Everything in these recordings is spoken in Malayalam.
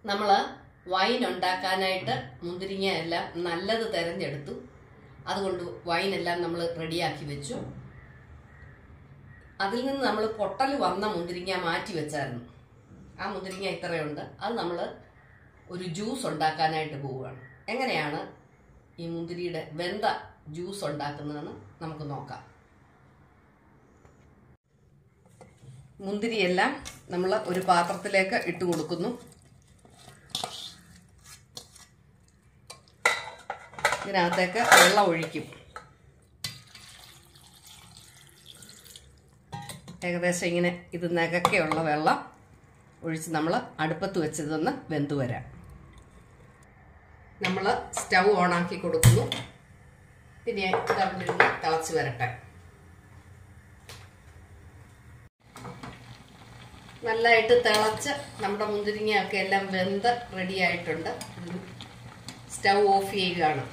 നമ്മൾ വൈൻ ഉണ്ടാക്കാനായിട്ട് മുന്തിരിങ്ങ എല്ലാം നല്ലത് തിരഞ്ഞെടുത്തു അതുകൊണ്ട് വൈനെല്ലാം നമ്മൾ റെഡിയാക്കി വെച്ചു അതിൽ നിന്ന് നമ്മൾ പൊട്ടൽ വന്ന മുന്തിരിങ്ങ മാറ്റി വെച്ചായിരുന്നു ആ മുന്തിരിങ്ങ ഇത്രയുണ്ട് അത് നമ്മൾ ഒരു ജ്യൂസ് ഉണ്ടാക്കാനായിട്ട് പോവുകയാണ് എങ്ങനെയാണ് ഈ മുന്തിരിയുടെ വെന്ത ജ്യൂസ് ഉണ്ടാക്കുന്നതെന്ന് നമുക്ക് നോക്കാം മുന്തിരിയെല്ലാം നമ്മൾ ഒരു പാത്രത്തിലേക്ക് ഇട്ട് കൊടുക്കുന്നു ഇതിനകത്തേക്ക് വെള്ളം ഒഴിക്കും ഏകദേശം ഇങ്ങനെ ഇത് നകക്കെയുള്ള വെള്ളം ഒഴിച്ച് നമ്മൾ അടുപ്പത്ത് വെച്ചതൊന്ന് വെന്തു വരാം നമ്മൾ സ്റ്റൗ ഓണാക്കി കൊടുക്കുന്നു പിന്നെ ഇതവിടുന്ന് തിളച്ച് വരട്ടെ നല്ലതായിട്ട് തിളച്ച് നമ്മുടെ മുന്തിരിങ്ങയൊക്കെ എല്ലാം വെന്ത് റെഡി ആയിട്ടുണ്ട് സ്റ്റൗ ഓഫ് ചെയ്യുകയാണ്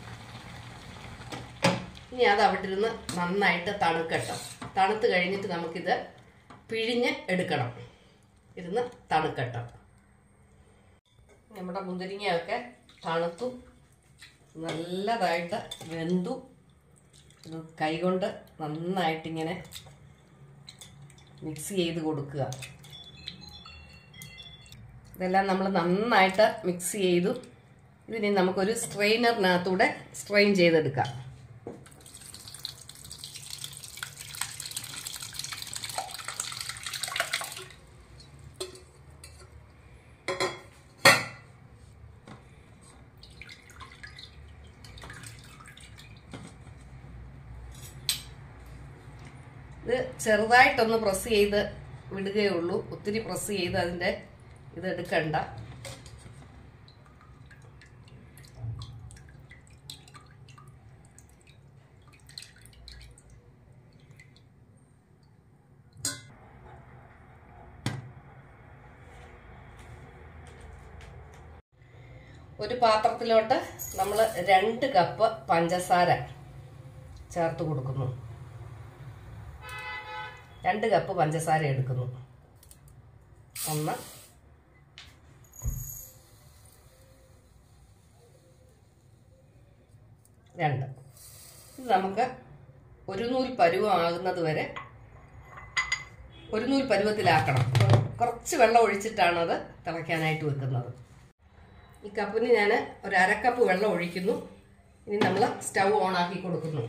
ഇനി അത് അവിടെ ഇരുന്ന് നന്നായിട്ട് തണുക്കട്ടോ തണുത്ത് കഴിഞ്ഞിട്ട് നമുക്കിത് പിഴിഞ്ഞ് എടുക്കണം ഇരുന്ന് തണുക്കട്ടോ നമ്മുടെ മുന്തിരിങ്ങയൊക്കെ തണുത്തു നല്ലതായിട്ട് വെന്തു ഇത് കൈകൊണ്ട് നന്നായിട്ടിങ്ങനെ മിക്സ് ചെയ്ത് കൊടുക്കുക ഇതെല്ലാം നമ്മൾ നന്നായിട്ട് മിക്സ് ചെയ്തു ഇതിനെ നമുക്കൊരു സ്ട്രെയിനറിനകത്തൂടെ സ്ട്രെയിൻ ചെയ്തെടുക്കാം ഇത് ചെറുതായിട്ടൊന്ന് പ്രസ് ചെയ്ത് വിടുകയുള്ളൂ ഒത്തിരി പ്രസ് ചെയ്ത് അതിൻ്റെ ഇത് എടുക്കണ്ട ഒരു പാത്രത്തിലോട്ട് നമ്മൾ രണ്ട് കപ്പ് പഞ്ചസാര ചേർത്ത് കൊടുക്കുന്നു രണ്ട് കപ്പ് പഞ്ചസാര എടുക്കുന്നു ഒന്ന് രണ്ട് ഇത് നമുക്ക് ഒരു നൂൽ പരുവമാകുന്നത് വരെ ഒരു നൂൽ പരുവത്തിലാക്കണം കുറച്ച് വെള്ളം ഒഴിച്ചിട്ടാണ് അത് തിളയ്ക്കാനായിട്ട് വെക്കുന്നത് ഈ കപ്പിന് ഞാൻ ഒരു അരക്കപ്പ് വെള്ളം ഒഴിക്കുന്നു ഇനി നമ്മൾ സ്റ്റൗ ഓൺ ആക്കി കൊടുക്കുന്നു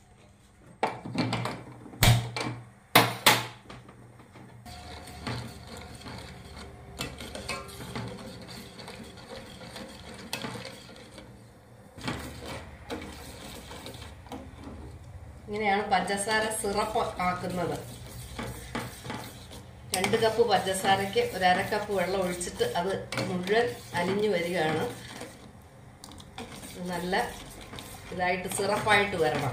ഇങ്ങനെയാണ് പഞ്ചസാര സിറപ്പ് ആക്കുന്നത് രണ്ട് കപ്പ് പഞ്ചസാരയ്ക്ക് ഒരു അര കപ്പ് വെള്ളം ഒഴിച്ചിട്ട് അത് മുഴുവൻ അലിഞ്ഞു വരികയാണ് നല്ല ഇതായിട്ട് സിറപ്പായിട്ട് വരണം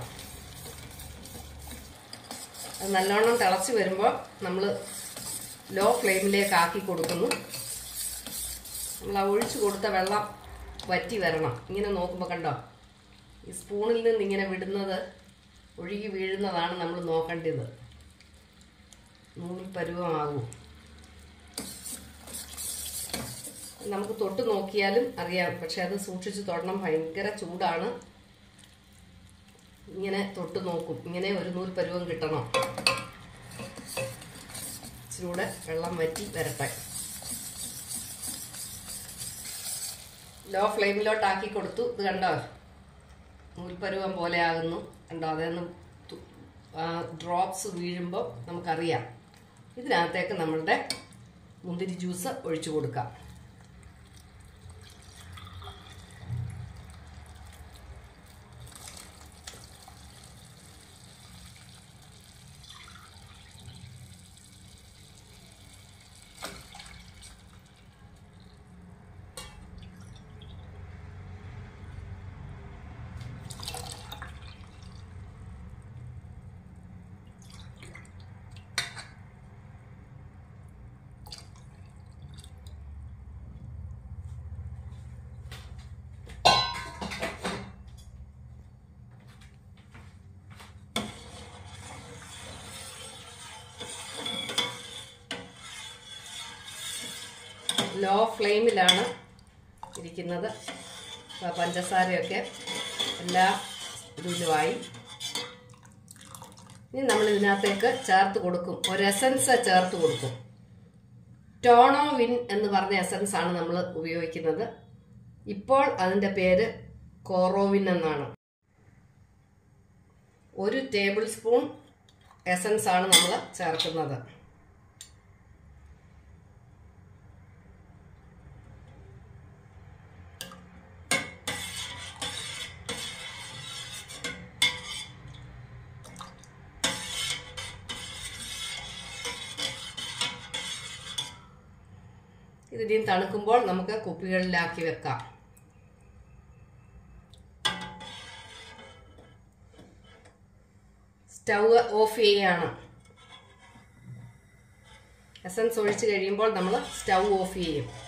അത് നല്ലോണം തിളച്ച് വരുമ്പോൾ നമ്മൾ ലോ ഫ്ലെയിമിലേക്ക് ആക്കി കൊടുക്കുന്നു നമ്മൾ ആ ഒഴിച്ചു കൊടുത്ത വെള്ളം വറ്റി വരണം ഇങ്ങനെ നോക്കുമ്പോൾ കണ്ടോ ഈ സ്പൂണിൽ നിന്ന് ഇങ്ങനെ വിടുന്നത് ഒഴുകി വീഴുന്നതാണ് നമ്മൾ നോക്കേണ്ടത് നൂൽ പരുവമാകും നമുക്ക് തൊട്ട് നോക്കിയാലും അറിയാം പക്ഷെ അത് സൂക്ഷിച്ച് തൊടണം ഭയങ്കര ചൂടാണ് ഇങ്ങനെ തൊട്ട് നോക്കും ഇങ്ങനെ ഒരു നൂൽ പരുവം കിട്ടണം ഇച്ചിരൂടെ വെള്ളം വറ്റി വരട്ടെ ലോ ഫ്ലെയിമിലോട്ടാക്കി കൊടുത്തു ഇത് കണ്ടോ നൂൽപ്പരുവം പോലെ ആകുന്നു കണ്ടോ അതൊന്ന് ഡ്രോപ്സ് വീഴുമ്പോൾ നമുക്കറിയാം ഇതിനകത്തേക്ക് നമ്മളുടെ മുന്തിരി ജ്യൂസ് ഒഴിച്ചു കൊടുക്കാം ലോ ഫ്ലെയിമിലാണ് ഇരിക്കുന്നത് ആ പഞ്ചസാരയൊക്കെ എല്ലാ ഇതിലുമായി ഇനി നമ്മൾ ഇതിനകത്തേക്ക് ചേർത്ത് കൊടുക്കും ഒരു എസൻസ് ചേർത്ത് കൊടുക്കും ടോണോ വിൻ എന്ന് പറഞ്ഞ എസൻസ് ആണ് നമ്മൾ ഉപയോഗിക്കുന്നത് ഇപ്പോൾ അതിൻ്റെ പേര് കോറോവിൻ എന്നാണ് ഒരു ടേബിൾ സ്പൂൺ എസൻസ് ആണ് നമ്മൾ ചേർക്കുന്നത് ഇതിനെയും തണുക്കുമ്പോൾ നമുക്ക് കുപ്പികളിലാക്കി വെക്കാം സ്റ്റൗ ഓഫ് ചെയ്യാണ് എസൻസ് ഒഴിച്ച് കഴിയുമ്പോൾ നമ്മൾ സ്റ്റൗ ഓഫ് ചെയ്യും